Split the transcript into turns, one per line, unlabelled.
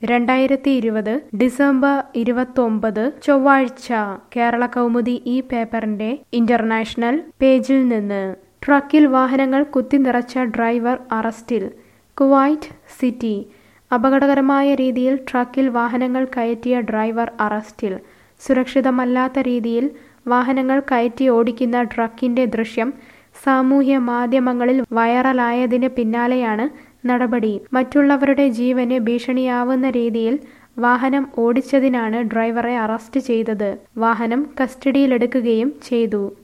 രണ്ടായിരത്തി ഇരുപത് ഡിസംബർ ഇരുപത്തൊമ്പത് ചൊവ്വാഴ്ച കേരള കൗമുദി ഈ പേപ്പറിന്റെ ഇന്റർനാഷണൽ പേജിൽ നിന്ന് ട്രക്കിൽ വാഹനങ്ങൾ കുത്തിനിറച്ച ഡ്രൈവർ അറസ്റ്റിൽ കുവൈറ്റ് സിറ്റി അപകടകരമായ രീതിയിൽ ട്രക്കിൽ വാഹനങ്ങൾ കയറ്റിയ ഡ്രൈവർ അറസ്റ്റിൽ സുരക്ഷിതമല്ലാത്ത രീതിയിൽ വാഹനങ്ങൾ കയറ്റി ഓടിക്കുന്ന ട്രക്കിന്റെ ദൃശ്യം സാമൂഹ്യ മാധ്യമങ്ങളിൽ വൈറലായതിന് പിന്നാലെയാണ് നടപടി മറ്റുള്ളവരുടെ ജീവന് ഭീഷണിയാവുന്ന രീതിയിൽ വാഹനം ഓടിച്ചതിനാണ് ഡ്രൈവറെ അറസ്റ്റ് ചെയ്തത് വാഹനം കസ്റ്റഡിയിലെടുക്കുകയും ചെയ്തു